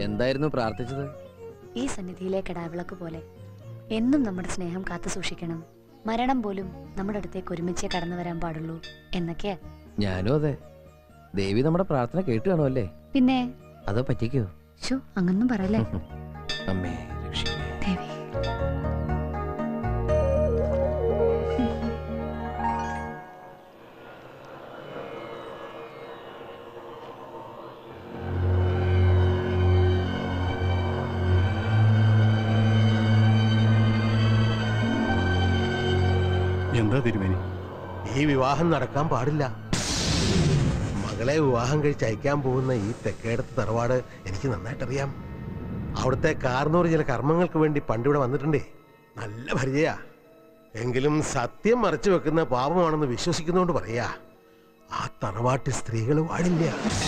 എന്തായിരുന്നു പ്രാർത്ഥിച്ചത് ഈ സന്നിധിയിലെ കടാവിളക്ക് പോലെ എന്നും നമ്മുടെ സ്നേഹം കാത്തു സൂക്ഷിക്കണം മരണം പോലും നമ്മുടെ അടുത്തേക്ക് ഒരുമിച്ചേ കടന്നു വരാൻ പാടുള്ളൂ എന്നൊക്കെയാ ഞാനും അതെ ദേവി നമ്മുടെ പ്രാർത്ഥന കേട്ട് കാണുമല്ലേ പിന്നെ അതോ പറ്റിക്കോ ഷോ അങ്ങൊന്നും പറയല്ലേ അമ്മേ രക്ഷിക്കണേ ദേവി എന്താ തിരുമേനി ഈ വിവാഹം നടക്കാൻ പാടില്ല മകളെ വിവാഹം കഴിച്ച് അയക്കാൻ പോകുന്ന ഈ തെക്കേടത്ത് തറവാട് എനിക്ക് നന്നായിട്ടറിയാം അവിടുത്തെ കാർന്നൂർ ചില കർമ്മങ്ങൾക്ക് വേണ്ടി പണ്ടിവിടെ വന്നിട്ടുണ്ടേ നല്ല പരിചയാ എങ്കിലും സത്യം മറച്ചു വെക്കുന്ന പാപമാണെന്ന് വിശ്വസിക്കുന്നതുകൊണ്ട് പറയാ ആ തറവാട്ടിൽ സ്ത്രീകൾ വാടില്ല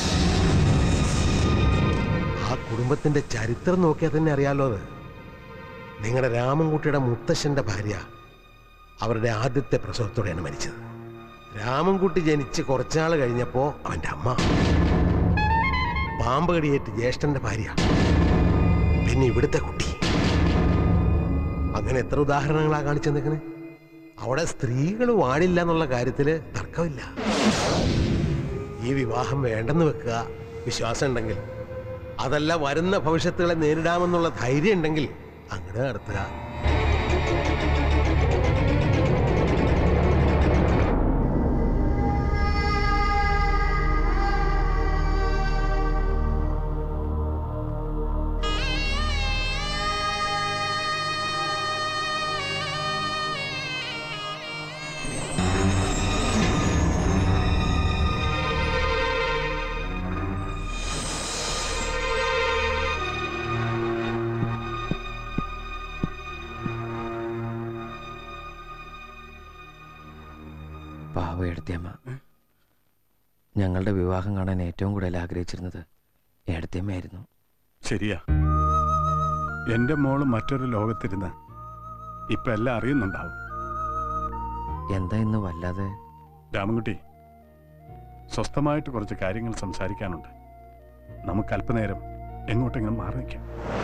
ആ കുടുംബത്തിന്റെ ചരിത്രം നോക്കിയാൽ തന്നെ അറിയാലോ അത് നിങ്ങളുടെ രാമൻകുട്ടിയുടെ മുത്തശ്ശന്റെ ഭാര്യ അവരുടെ ആദ്യത്തെ പ്രസവത്തോടെയാണ് മരിച്ചത് രാമൻകുട്ടി ജനിച്ച് കുറച്ചാൾ കഴിഞ്ഞപ്പോ അവന്റെ അമ്മ പാമ്പ് കടിയേറ്റ് ജ്യേഷ്ഠന്റെ ഭാര്യ പിന്നെ ഇവിടുത്തെ കുട്ടി അങ്ങനെ എത്ര ഉദാഹരണങ്ങളാ കാണിച്ചെന്നേക്കണ് അവിടെ സ്ത്രീകൾ വാടില്ല എന്നുള്ള കാര്യത്തില് തർക്കമില്ല ഈ വിവാഹം വേണ്ടെന്ന് വെക്കുക വിശ്വാസം ഉണ്ടെങ്കിൽ അതല്ല വരുന്ന ഭവിഷ്യത്തുകളെ നേരിടാമെന്നുള്ള ധൈര്യം ഉണ്ടെങ്കിൽ അങ്ങനെ നടത്തുക പാവ എടുത്തിയമ്മ ഞങ്ങളുടെ വിവാഹം കാണാൻ ഏറ്റവും കൂടുതൽ ആഗ്രഹിച്ചിരുന്നത് എടുത്തിയമ്മയായിരുന്നു ശരിയാ എന്റെ മോള് മറ്റൊരു ലോകത്തിരുന്ന് ഇപ്പൊ എല്ലാം അറിയുന്നുണ്ടാവും എന്താ ഇന്ന് വല്ലാതെ രാമൻകുട്ടി സ്വസ്ഥമായിട്ട് കുറച്ച് കാര്യങ്ങൾ സംസാരിക്കാനുണ്ട് നമുക്ക് അല്പനേരം എങ്ങോട്ടെങ്കിലും മാറി നിൽക്കാം